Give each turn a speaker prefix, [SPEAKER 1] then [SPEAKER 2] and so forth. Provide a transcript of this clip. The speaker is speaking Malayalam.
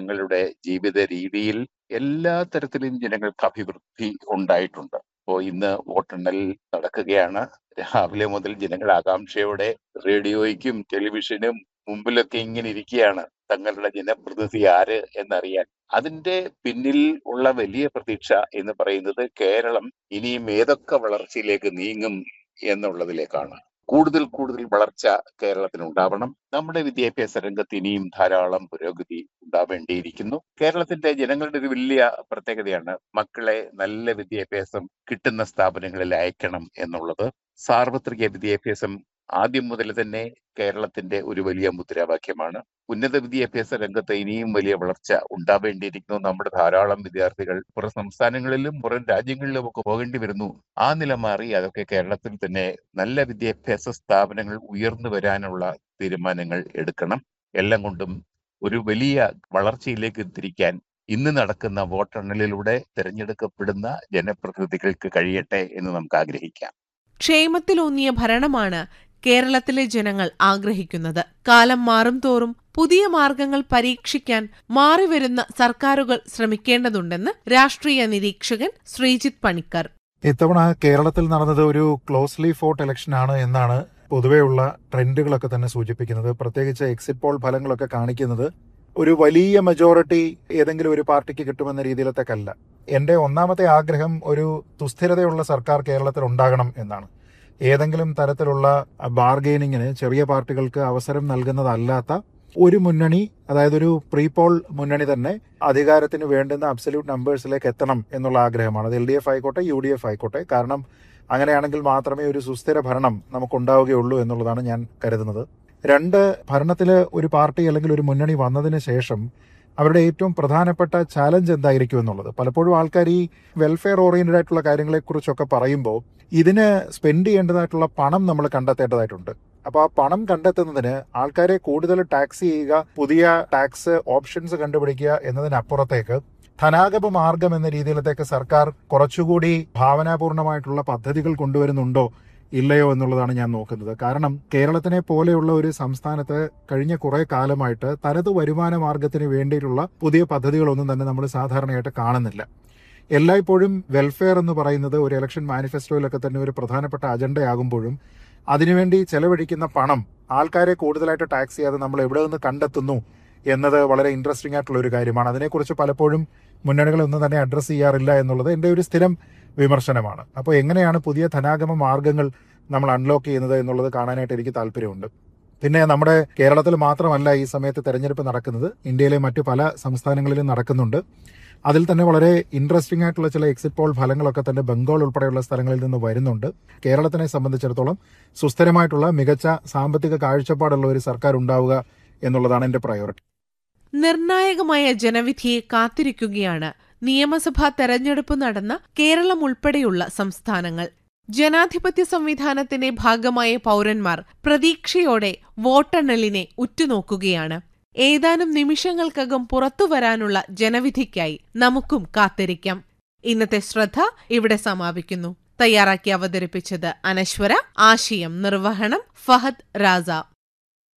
[SPEAKER 1] ജനങ്ങളുടെ ജീവിത രീതിയിൽ എല്ലാ തരത്തിലും ജനങ്ങൾക്ക് അഭിവൃദ്ധി ഉണ്ടായിട്ടുണ്ട് അപ്പോ ഇന്ന് വോട്ടെണ്ണൽ നടക്കുകയാണ് രാവിലെ മുതൽ ജനങ്ങൾ ആകാംക്ഷയോടെ റേഡിയോയ്ക്കും ടെലിവിഷനും മുമ്പിലൊക്കെ ഇങ്ങനെ ഇരിക്കുകയാണ് തങ്ങളുടെ ജനപ്രതിനിധി ആര് എന്നറിയാൻ അതിന്റെ പിന്നിൽ ഉള്ള വലിയ പ്രതീക്ഷ എന്ന് പറയുന്നത് കേരളം ഇനിയും ഏതൊക്കെ വളർച്ചയിലേക്ക് നീങ്ങും എന്നുള്ളതിലേക്കാണ് കൂടുതൽ കൂടുതൽ വളർച്ച കേരളത്തിന് ഉണ്ടാവണം നമ്മുടെ വിദ്യാഭ്യാസ രംഗത്ത് ഇനിയും ധാരാളം പുരോഗതി ഉണ്ടാവേണ്ടിയിരിക്കുന്നു കേരളത്തിന്റെ ജനങ്ങളുടെ ഒരു വലിയ പ്രത്യേകതയാണ് മക്കളെ നല്ല വിദ്യാഭ്യാസം കിട്ടുന്ന സ്ഥാപനങ്ങളിൽ അയക്കണം എന്നുള്ളത് സാർവത്രിക വിദ്യാഭ്യാസം ആദ്യം മുതൽ തന്നെ കേരളത്തിന്റെ ഒരു വലിയ മുദ്രാവാക്യമാണ് ഉന്നത വിദ്യാഭ്യാസ രംഗത്ത് ഇനിയും വലിയ വളർച്ച ഉണ്ടാവേണ്ടിയിരിക്കുന്നു നമ്മുടെ ധാരാളം വിദ്യാർത്ഥികൾ പുറം സംസ്ഥാനങ്ങളിലും പുറം രാജ്യങ്ങളിലും ഒക്കെ പോകേണ്ടി വരുന്നു ആ നില മാറി അതൊക്കെ കേരളത്തിൽ തന്നെ നല്ല വിദ്യാഭ്യാസ സ്ഥാപനങ്ങൾ ഉയർന്നു വരാനുള്ള തീരുമാനങ്ങൾ എടുക്കണം എല്ലാം കൊണ്ടും ഒരു വലിയ വളർച്ചയിലേക്ക് തിരിക്കാൻ ഇന്ന് നടക്കുന്ന വോട്ടെണ്ണലിലൂടെ തെരഞ്ഞെടുക്കപ്പെടുന്ന ജനപ്രതിനിധികൾക്ക് കഴിയട്ടെ എന്ന് നമുക്ക് ആഗ്രഹിക്കാം
[SPEAKER 2] ക്ഷേമത്തിലൂന്നിയ ഭരണമാണ് കേരളത്തിലെ ജനങ്ങൾ ആഗ്രഹിക്കുന്നത് കാലം മാറും തോറും പുതിയ മാർഗങ്ങൾ പരീക്ഷിക്കാൻ മാറിവരുന്ന സർക്കാരുകൾ ശ്രമിക്കേണ്ടതുണ്ടെന്ന് രാഷ്ട്രീയ നിരീക്ഷകൻ ശ്രീജിത്ത് പണിക്കർ
[SPEAKER 3] ഇത്തവണ കേരളത്തിൽ നടന്നത് ഒരു ക്ലോസ്ലി ഫോർട്ട് ഇലക്ഷൻ ആണ് എന്നാണ് പൊതുവെയുള്ള ട്രെൻഡുകളൊക്കെ തന്നെ സൂചിപ്പിക്കുന്നത് പ്രത്യേകിച്ച് എക്സിറ്റ് പോൾ ഫലങ്ങളൊക്കെ കാണിക്കുന്നത് ഒരു വലിയ മെജോറിറ്റി ഏതെങ്കിലും ഒരു പാർട്ടിക്ക് കിട്ടുമെന്ന രീതിയിലത്തേക്കല്ല എന്റെ ഒന്നാമത്തെ ആഗ്രഹം ഒരു തുസ്ഥിരതയുള്ള സർക്കാർ കേരളത്തിൽ ഉണ്ടാകണം എന്നാണ് ഏതെങ്കിലും തരത്തിലുള്ള ബാർഗെയിനിങ്ങിന് ചെറിയ പാർട്ടികൾക്ക് അവസരം നൽകുന്നതല്ലാത്ത ഒരു മുന്നണി അതായത് ഒരു പ്രീപോൾ മുന്നണി തന്നെ അധികാരത്തിന് വേണ്ടുന്ന അബ്സല്യൂട്ട് നമ്പേഴ്സിലേക്ക് എത്തണം എന്നുള്ള ആഗ്രഹമാണ് അത് എൽ ഡി എഫ് ആയിക്കോട്ടെ യു ഡി എഫ് ആയിക്കോട്ടെ കാരണം അങ്ങനെയാണെങ്കിൽ മാത്രമേ ഒരു സുസ്ഥിര ഭരണം നമുക്കുണ്ടാവുകയുള്ളൂ എന്നുള്ളതാണ് ഞാൻ കരുതുന്നത് രണ്ട് ഭരണത്തിൽ ഒരു പാർട്ടി അല്ലെങ്കിൽ ഒരു മുന്നണി വന്നതിന് ശേഷം അവരുടെ ഏറ്റവും പ്രധാനപ്പെട്ട ചാലഞ്ച് എന്തായിരിക്കും എന്നുള്ളത് പലപ്പോഴും ആൾക്കാർ ഈ വെൽഫെയർ ഓറിയന്റഡ് ആയിട്ടുള്ള കാര്യങ്ങളെക്കുറിച്ചൊക്കെ പറയുമ്പോൾ ഇതിന് സ്പെൻഡ് ചെയ്യേണ്ടതായിട്ടുള്ള പണം നമ്മൾ കണ്ടെത്തേണ്ടതായിട്ടുണ്ട് അപ്പോൾ ആ പണം കണ്ടെത്തുന്നതിന് ആൾക്കാരെ കൂടുതൽ ടാക്സ് ചെയ്യുക പുതിയ ടാക്സ് ഓപ്ഷൻസ് കണ്ടുപിടിക്കുക എന്നതിനപ്പുറത്തേക്ക് ധനാഗമ മാർഗം എന്ന രീതിയിലത്തേക്ക് സർക്കാർ കുറച്ചുകൂടി ഭാവനാപൂർണമായിട്ടുള്ള പദ്ധതികൾ കൊണ്ടുവരുന്നുണ്ടോ ഇല്ലയോ എന്നുള്ളതാണ് ഞാൻ നോക്കുന്നത് കാരണം കേരളത്തിനെ പോലെയുള്ള ഒരു സംസ്ഥാനത്ത് കഴിഞ്ഞ കുറെ കാലമായിട്ട് തനത് വരുമാന മാർഗത്തിന് വേണ്ടിയിട്ടുള്ള പുതിയ പദ്ധതികളൊന്നും തന്നെ നമ്മൾ സാധാരണയായിട്ട് കാണുന്നില്ല എല്ലായ്പ്പോഴും വെൽഫെയർ എന്ന് പറയുന്നത് ഒരു ഇലക്ഷൻ മാനിഫെസ്റ്റോയിലൊക്കെ തന്നെ ഒരു പ്രധാനപ്പെട്ട അജണ്ടയാകുമ്പോഴും അതിനുവേണ്ടി ചെലവഴിക്കുന്ന പണം ആൾക്കാരെ കൂടുതലായിട്ട് ടാക്സ് ചെയ്യാതെ നമ്മൾ എവിടെ നിന്ന് കണ്ടെത്തുന്നു എന്നത് വളരെ ഇൻട്രസ്റ്റിംഗ് ആയിട്ടുള്ള ഒരു കാര്യമാണ് അതിനെക്കുറിച്ച് പലപ്പോഴും മുന്നണികളൊന്നും തന്നെ അഡ്രസ്സ് ചെയ്യാറില്ല എന്നുള്ളത് എൻ്റെ ഒരു സ്ഥിരം വിമർശനമാണ് അപ്പോൾ എങ്ങനെയാണ് പുതിയ ധനാഗമ മാർഗങ്ങൾ നമ്മൾ അൺലോക്ക് ചെയ്യുന്നത് എന്നുള്ളത് കാണാനായിട്ട് എനിക്ക് താല്പര്യമുണ്ട് പിന്നെ നമ്മുടെ കേരളത്തിൽ മാത്രമല്ല ഈ സമയത്ത് തെരഞ്ഞെടുപ്പ് നടക്കുന്നത് ഇന്ത്യയിലെ മറ്റു പല സംസ്ഥാനങ്ങളിലും നടക്കുന്നുണ്ട് അതിൽ തന്നെ വളരെ ഇൻട്രസ്റ്റിംഗ് ആയിട്ടുള്ള ചില എക്സിറ്റ് പോൾ ഫലങ്ങളൊക്കെ തന്നെ ബംഗാൾ ഉൾപ്പെടെയുള്ള സ്ഥലങ്ങളിൽ നിന്ന് വരുന്നുണ്ട് കേരളത്തിനെ സംബന്ധിച്ചിടത്തോളം സുസ്ഥിരമായിട്ടുള്ള മികച്ച സാമ്പത്തിക കാഴ്ചപ്പാടുള്ള ഒരു സർക്കാർ ഉണ്ടാവുക എന്നുള്ളതാണ് എന്റെ പ്രയോറിറ്റി
[SPEAKER 2] നിർണായകമായ ജനവിധിയെ കാത്തിരിക്കുകയാണ് നിയമസഭാ തെരഞ്ഞെടുപ്പ് നടന്ന കേരളം ഉൾപ്പെടെയുള്ള സംസ്ഥാനങ്ങൾ ജനാധിപത്യ സംവിധാനത്തിന്റെ ഭാഗമായ പൗരന്മാർ പ്രതീക്ഷയോടെ വോട്ടെണ്ണലിനെ ഉറ്റുനോക്കുകയാണ് ഏതാനും നിമിഷങ്ങൾക്കകം പുറത്തുവരാനുള്ള ജനവിധിക്കായി നമുക്കും കാത്തിരിക്കാം ഇന്നത്തെ ശ്രദ്ധ ഇവിടെ സമാപിക്കുന്നു തയ്യാറാക്കി അവതരിപ്പിച്ചത് അനശ്വര ആശയം നിർവഹണം ഫഹദ് രാസ